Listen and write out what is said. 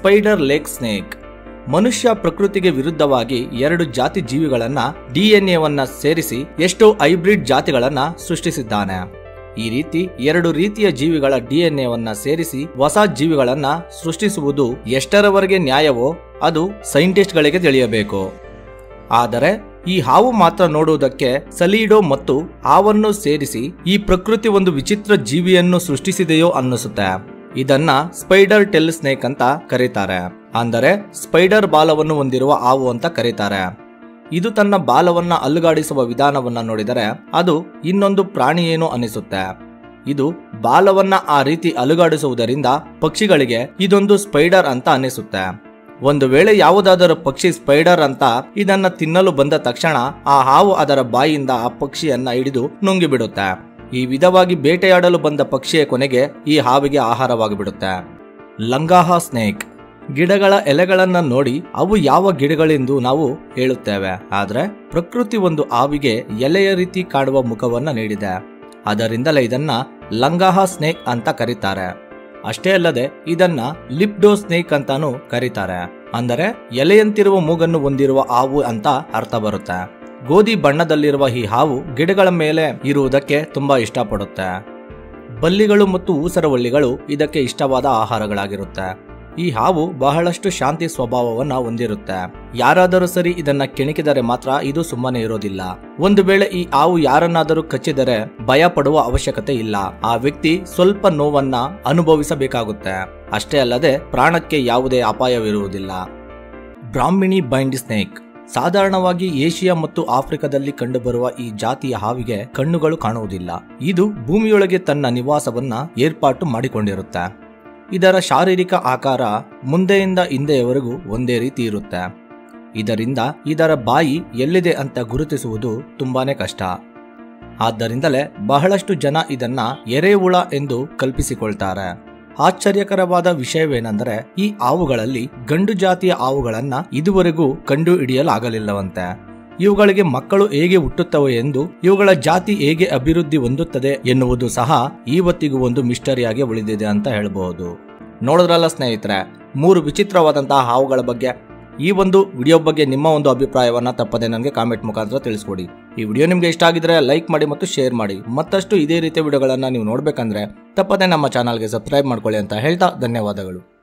spider lake snake ಮನುಷ್ಯ ಪ್ರಕೃತಿಗೆ ವಿರುದ್ಧವಾಗಿ ಎರಡು ಜಾತಿ ಜೀವಿಗಳನ್ನ ಡಿಎನ್ಎವನ್ನ ಸೇರಿಸಿ ಎಷ್ಟೋ ಹೈಬ್ರಿಡ್ ಜಾತಿಗಳನ್ನ ಸೃಷ್ಟಿಸಿದ್ದಾನೆ ಈ ರೀತಿ ಎರಡು ರೀತಿಯ ಜೀವಿಗಳ ಡಿಎನ್ಎವನ್ನ ಸೇರಿಸಿ ಹೊಸ ಜೀವಿಗಳನ್ನ ಸೃಷ್ಟಿಸುವುದು ಎಷ್ಟರವರೆಗೆ ನ್ಯಾಯವೋ ಅದು ಸೈಂಟಿಸ್ಟ್ಗಳಿಗೆ ತಿಳಿಯಬೇಕು ಆದರೆ ಈ ಹಾವು ಮಾತ್ರ ನೋಡುವುದಕ್ಕೆ ಸಲೀಡೋ ಮತ್ತು ಹಾವನ್ನು ಸೇರಿಸಿ ಈ ಪ್ರಕೃತಿ ಒಂದು ವಿಚಿತ್ರ ಜೀವಿಯನ್ನು ಸೃಷ್ಟಿಸಿದೆಯೋ ಅನ್ನಿಸುತ್ತೆ ಇದನ್ನ ಸ್ಪೈಡರ್ ಟೆಲ್ ಸ್ನೇಕ್ ಅಂತ ಕರೀತಾರೆ ಅಂದರೆ ಸ್ಪೈಡರ್ ಬಾಲವನ್ನು ಹೊಂದಿರುವ ಹಾವು ಅಂತ ಕರೀತಾರೆ ಇದು ತನ್ನ ಬಾಲವನ್ನ ಅಲುಗಾಡಿಸುವ ವಿಧಾನವನ್ನ ನೋಡಿದರೆ ಅದು ಇನ್ನೊಂದು ಪ್ರಾಣಿಯೇನೋ ಅನಿಸುತ್ತೆ ಇದು ಬಾಲವನ್ನ ಆ ರೀತಿ ಅಲುಗಾಡಿಸುವುದರಿಂದ ಪಕ್ಷಿಗಳಿಗೆ ಇದೊಂದು ಸ್ಪೈಡರ್ ಅಂತ ಅನಿಸುತ್ತೆ ಒಂದು ವೇಳೆ ಯಾವುದಾದರೂ ಪಕ್ಷಿ ಸ್ಪೈಡರ್ ಅಂತ ಇದನ್ನ ತಿನ್ನಲು ಬಂದ ತಕ್ಷಣ ಆ ಹಾವು ಅದರ ಬಾಯಿಯಿಂದ ಆ ಪಕ್ಷಿಯನ್ನ ಹಿಡಿದು ನುಂಗಿಬಿಡುತ್ತೆ ಈ ವಿಧವಾಗಿ ಬೇಟೆಯಾಡಲು ಬಂದ ಪಕ್ಷಿಯ ಕೊನೆಗೆ ಈ ಹಾವಿಗೆ ಆಹಾರವಾಗಿ ಬಿಡುತ್ತೆ ಲಂಗಾಹ ಸ್ನೇಕ್ ಗಿಡಗಳ ಎಲೆಗಳನ್ನ ನೋಡಿ ಅವು ಯಾವ ಗಿಡಗಳೆಂದು ನಾವು ಹೇಳುತ್ತೇವೆ ಆದ್ರೆ ಪ್ರಕೃತಿ ಒಂದು ಹಾವಿಗೆ ಎಲೆಯ ರೀತಿ ಕಾಣುವ ಮುಖವನ್ನ ನೀಡಿದೆ ಅದರಿಂದಲೇ ಇದನ್ನ ಲಂಗಾಹ ಸ್ನೇಕ್ ಅಂತ ಕರೀತಾರೆ ಅಷ್ಟೇ ಅಲ್ಲದೆ ಇದನ್ನ ಲಿಪ್ಡೋ ಸ್ನೇಕ್ ಅಂತಾನೂ ಕರೀತಾರೆ ಅಂದರೆ ಎಲೆಯಂತಿರುವ ಮೂಗನ್ನು ಹೊಂದಿರುವ ಹಾವು ಅಂತ ಅರ್ಥ ಬರುತ್ತೆ ಗೋಧಿ ಬಣ್ಣದಲ್ಲಿರುವ ಈ ಹಾವು ಗಿಡಗಳ ಮೇಲೆ ಇರುವುದಕ್ಕೆ ತುಂಬಾ ಇಷ್ಟಪಡುತ್ತೆ ಬಲ್ಲಿಗಳು ಮತ್ತು ಊಸರವಳ್ಳಿಗಳು ಇದಕ್ಕೆ ಇಷ್ಟವಾದ ಆಹಾರಗಳಾಗಿರುತ್ತೆ ಈ ಹಾವು ಬಹಳಷ್ಟು ಶಾಂತಿ ಸ್ವಭಾವವನ್ನ ಹೊಂದಿರುತ್ತೆ ಯಾರಾದರೂ ಸರಿ ಇದನ್ನ ಕೆಣಕಿದರೆ ಮಾತ್ರ ಇದು ಸುಮ್ಮನೆ ಇರೋದಿಲ್ಲ ಒಂದು ವೇಳೆ ಈ ಹಾವು ಯಾರನ್ನಾದರೂ ಕಚ್ಚಿದರೆ ಭಯ ಪಡುವ ಅವಶ್ಯಕತೆ ಇಲ್ಲ ಆ ವ್ಯಕ್ತಿ ಸ್ವಲ್ಪ ನೋವನ್ನ ಅನುಭವಿಸಬೇಕಾಗುತ್ತೆ ಅಷ್ಟೇ ಅಲ್ಲದೆ ಪ್ರಾಣಕ್ಕೆ ಯಾವುದೇ ಅಪಾಯವಿರುವುದಿಲ್ಲ ಬ್ರಾಹ್ಮಿಣಿ ಬೈಂಡ್ ಸ್ನೇಕ್ ಸಾಧಾರಣವಾಗಿ ಏಷ್ಯಾ ಮತ್ತು ಆಫ್ರಿಕಾದಲ್ಲಿ ಕಂಡುಬರುವ ಈ ಜಾತಿಯ ಹಾವಿಗೆ ಕಣ್ಣುಗಳು ಕಾಣುವುದಿಲ್ಲ ಇದು ಭೂಮಿಯೊಳಗೆ ತನ್ನ ನಿವಾಸವನ್ನ ಏರ್ಪಾಟು ಮಾಡಿಕೊಂಡಿರುತ್ತೆ ಇದರ ಶಾರೀರಿಕ ಆಕಾರ ಮುಂದೆಯಿಂದ ಹಿಂದೆಯವರೆಗೂ ಒಂದೇ ರೀತಿ ಇರುತ್ತೆ ಇದರಿಂದ ಇದರ ಬಾಯಿ ಎಲ್ಲಿದೆ ಅಂತ ಗುರುತಿಸುವುದು ತುಂಬಾನೇ ಕಷ್ಟ ಆದ್ದರಿಂದಲೇ ಬಹಳಷ್ಟು ಜನ ಇದನ್ನ ಎರೆಹುಳ ಎಂದು ಕಲ್ಪಿಸಿಕೊಳ್ತಾರೆ ಆಶ್ಚರ್ಯಕರವಾದ ವಿಷಯವೇನೆಂದರೆ ಈ ಹಾವುಗಳಲ್ಲಿ ಗಂಡು ಜಾತಿಯ ಹಾವುಗಳನ್ನ ಇದುವರೆಗೂ ಕಂಡು ಹಿಡಿಯಲಾಗಲಿಲ್ಲವಂತೆ ಇವುಗಳಿಗೆ ಮಕ್ಕಳು ಹೇಗೆ ಹುಟ್ಟುತ್ತವೆ ಎಂದು ಇವುಗಳ ಜಾತಿ ಹೇಗೆ ಅಭಿವೃದ್ಧಿ ಹೊಂದುತ್ತದೆ ಎನ್ನುವುದು ಸಹ ಇವತ್ತಿಗೂ ಒಂದು ಮಿಸ್ಟರಿಯಾಗಿ ಉಳಿದಿದೆ ಅಂತ ಹೇಳಬಹುದು ನೋಡಿದ್ರಲ್ಲ ಸ್ನೇಹಿತರೆ ಮೂರು ವಿಚಿತ್ರವಾದಂತಹ ಹಾವುಗಳ ಬಗ್ಗೆ ಈ ಒಂದು ವಿಡಿಯೋ ಬಗ್ಗೆ ನಿಮ್ಮ ಒಂದು ಅಭಿಪ್ರಾಯವನ್ನ ತಪ್ಪದೆ ನನಗೆ ಕಾಮೆಂಟ್ ಮುಖಾಂತರ ತಿಳಿಸ್ಕೊಡಿ ಈ ವಿಡಿಯೋ ನಿಮಗೆ ಇಷ್ಟ ಆಗಿದ್ರೆ ಲೈಕ್ ಮಾಡಿ ಮತ್ತು ಶೇರ್ ಮಾಡಿ ಮತ್ತಷ್ಟು ಇದೇ ರೀತಿಯ ವಿಡಿಯೋಗಳನ್ನ ನೀವು ನೋಡ್ಬೇಕಂದ್ರೆ ತಪ್ಪದೆ ನಮ್ಮ ಚಾನಲ್ಗೆ ಸಬ್ಸ್ಕ್ರೈಬ್ ಮಾಡ್ಕೊಳ್ಳಿ ಅಂತ ಹೇಳ್ತಾ ಧನ್ಯವಾದಗಳು